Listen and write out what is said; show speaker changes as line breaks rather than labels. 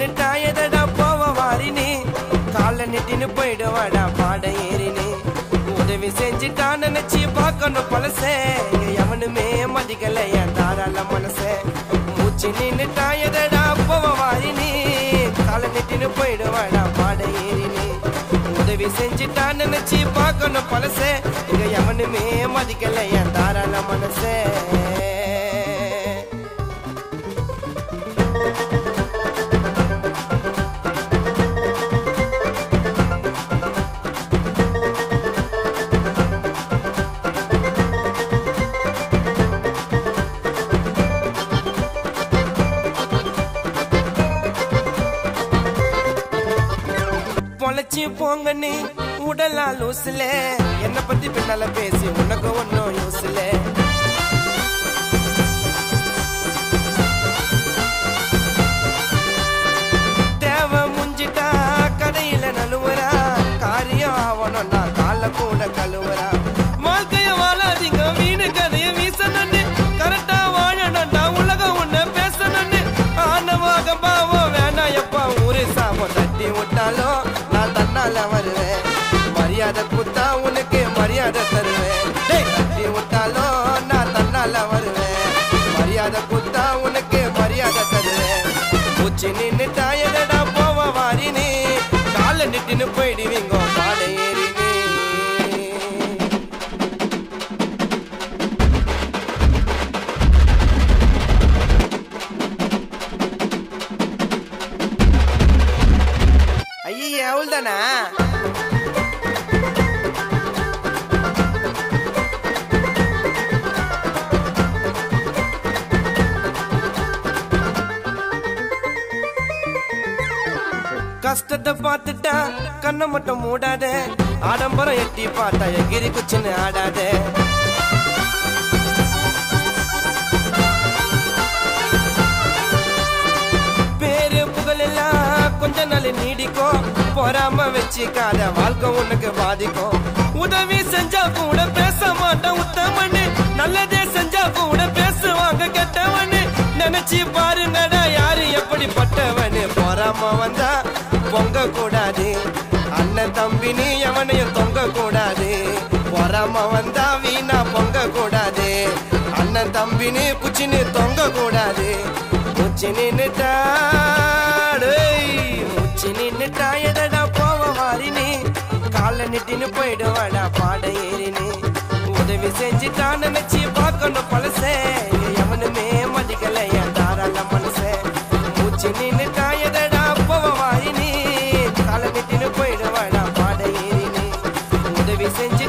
நின்னுட்டா எதடா போவ வாரினி கால நிட்டின்னு போயிடுவாடா பாட ஏறினி உதவி செஞ்சுட்டான் நினைச்சு பார்க்கணும் பழசே இங்க எவனுமே மதிக்கல என் தாராள மனசே மூச்சு நின்னுட்டா எதடா போவ வாரினி கால நிட்டின்னு போயிடுவாடா பாட ஏறினி உதவி செஞ்சுட்டான் நினைச்சு பார்க்கணும் பழசே இங்க எவனுமே மதிக்கல என் தாராள மனசே பொழைச்சி போங்க நீ உடலா லூசுல என்ன பத்தி பின்னால பேசி உனக்கு ஒன்னும் யூஸ்ல தேவை முஞ்சிட்டா கதையில நழுவுறா காரியம் ஆவணும்னா கால கூட கழுவுறா வாழ்க்கைய வாழாதீங்க வீணு கதைய வீசணும்னு கரெக்டா வாழணும்டா உலகம் உன்ன பேசணும்னு ஆனவாக பாவம் வேணாம் எப்பா ஊரு சாபம் தட்டி விட்டாலும் நான் தன்னால வருவேன் மரியாதை குத்தா உனக்கு மரியாதை தருவேன் டேய், தட்டி விட்டாலும் நான் தன்னால வருவேன் மரியாதை குத்தா உனக்கு மரியாதை தருவேன் மூச்சு நின்னுட்டா எதடா போவ வாரினி கால நிட்டுன்னு போயிடுவீங்க பாட ஏறினி ஐய அவள்தானா கஷ்டத்தை பார்த்துட்டா கண்ணை மட்டும் மூடாத ஆடம்பரம் எட்டி பார்த்தா எகிரி குச்சின்னு ஆடாத பேரு புகழ் எல்லாம் கொஞ்ச நாள் நீடிக்கும் பொறாம வச்சுக்காத வாழ்க்கை உனக்கு பாதிக்கும் உதவி செஞ்சா கூட பேச மாட்டான் உத்தமன்னு நல்லதே செஞ்சா கூட பேசுவாங்க கெட்டவன்னு நினைச்சு பாருங்கடா யாரு எப்படிப்பட்டவனு பொறாம வந்தா பொங்க கூடாது அண்ணன் தம்பி நீ எவனையும் தொங்க கூடாது பொறாம வந்தா வீணா பொங்க கூடாது அண்ணன் தம்பி நீ புச்சின்னு தொங்க கூடாது மூச்சு நின்னுட்டா டேய், மூச்சு நின்னுட்டா எதடா போவ வாரினி கால நிட்டின்னு போயிடுவாடா பாட ஏறினி உதவி செஞ்சுட்டா நினைச்சு பார்க்கணும் பழசே இங்க எவனுமே மதிக்கல என் தாராள மனசே மூச்சு நின்னுட்டா எதடா போவ வாரினி கால நிட்டின்னு போயிடுவாடா பாட ஏறினி உதவி செஞ்சு